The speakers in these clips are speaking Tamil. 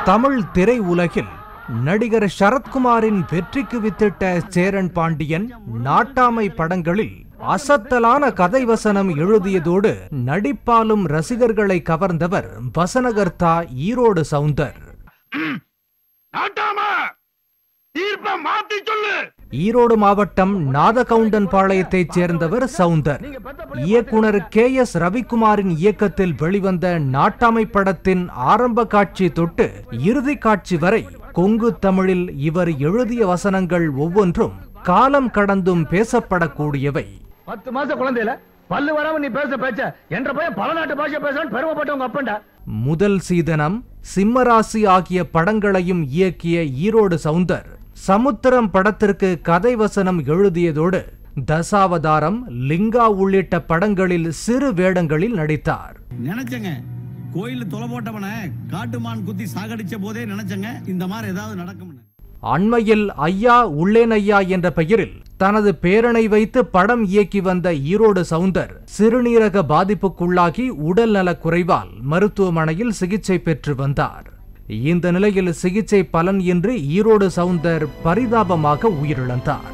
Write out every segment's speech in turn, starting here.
தமிழ் திரை உலகில் நடிகர் சரத்குமாரின் வெற்றிக்கு வித்திட்ட சேரன் பாண்டியன் நாட்டாமை படங்களில் அசத்தலான கதை வசனம் எழுதியதோடு நடிப்பாலும் ரசிகர்களை கவர்ந்தவர் வசனகர்த்தா ஈரோடு சவுந்தர் நாட்டாம தீர்ப்ப மாத்தி சொல்லு ஈரோடு மாவட்டம் நாதகவுண்டன் சேர்ந்தவர் சவுந்தர் இயக்குனர் கே எஸ் ரவிக்குமாரின் இயக்கத்தில் வெளிவந்த நாட்டாமை படத்தின் ஆரம்ப காட்சி தொட்டு இறுதி காட்சி வரை கொங்கு தமிழில் இவர் எழுதிய வசனங்கள் ஒவ்வொன்றும் காலம் கடந்தும் பேசப்படக்கூடியவை பத்து மாச குழந்தையில பல்லு வராம நீ பேச பேச்ச என்ற பையன் பல நாட்டு பாஷை பேசுறான்னு பெருமைப்பட்ட உங்க அப்பன்டா முதல் சீதனம் சிம்மராசி ஆகிய படங்களையும் இயக்கிய ஈரோடு சவுந்தர் சமுத்திரம் படத்திற்கு கதை வசனம் எழுதியதோடு தசாவதாரம் லிங்கா உள்ளிட்ட படங்களில் சிறு வேடங்களில் நடித்தார் நினைச்சங்க கோயில்ல தொலை போட்டவனை காட்டுமான் குத்தி சாகடிச்ச போதே நினைச்சங்க இந்த மாதிரி ஏதாவது நடக்கும்னு அண்மையில் ஐயா உள்ளேன் ஐயா என்ற பெயரில் தனது பேரனை வைத்து படம் இயக்கி வந்த ஈரோடு சவுந்தர் சிறுநீரக பாதிப்புக்குள்ளாகி உடல் நலக் குறைவால் மருத்துவமனையில் சிகிச்சை பெற்று வந்தார் இந்த நிலையில் சிகிச்சை பலன் இன்றி ஈரோடு சவுந்தர் பரிதாபமாக உயிரிழந்தார்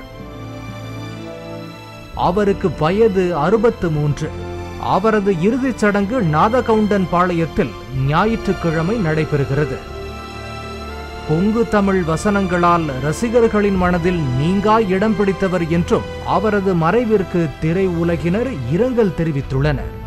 அவருக்கு வயது அறுபத்து மூன்று அவரது இறுதிச் சடங்கு நாதகவுண்டன் பாளையத்தில் ஞாயிற்றுக்கிழமை நடைபெறுகிறது கொங்கு தமிழ் வசனங்களால் ரசிகர்களின் மனதில் நீங்கா இடம் பிடித்தவர் என்றும் அவரது மறைவிற்கு திரை உலகினர் இரங்கல் தெரிவித்துள்ளனர்